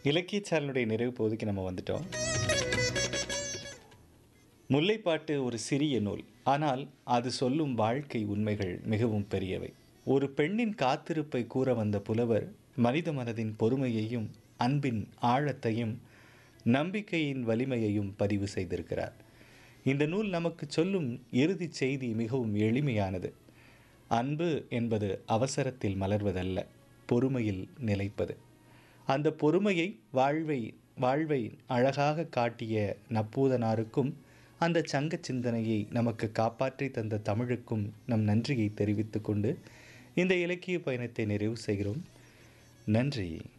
இலக்கிய சேனலுடைய நிறைவு பகுதிக்கு நம்ம வந்துட்டோம் முல்லைப்பாட்டு ஒரு சிறிய நூல் ஆனால் அது சொல்லும் வாழ்க்கை உண்மைகள் மிகவும் பெரியவை ஒரு பெண்ணின் காத்திருப்பை கூற வந்த புலவர் மனித மனதின் பொறுமையையும் அன்பின் ஆழத்தையும் நம்பிக்கையின் வலிமையையும் பதிவு செய்திருக்கிறார் இந்த நூல் நமக்கு சொல்லும் இறுதிச் செய்தி மிகவும் எளிமையானது அன்பு என்பது அவசரத்தில் மலர்வதல்ல பொறுமையில் நிலைப்பது அந்த பொறுமையை வாழ்வை வாழ்வை அழகாக காட்டிய நப்பூதனாருக்கும் அந்த சங்க சிந்தனையை நமக்கு காப்பாற்றி தந்த தமிழுக்கும் நம் நன்றியை தெரிவித்துக் கொண்டு இந்த இலக்கிய பயணத்தை நிறைவு செய்கிறோம் நன்றி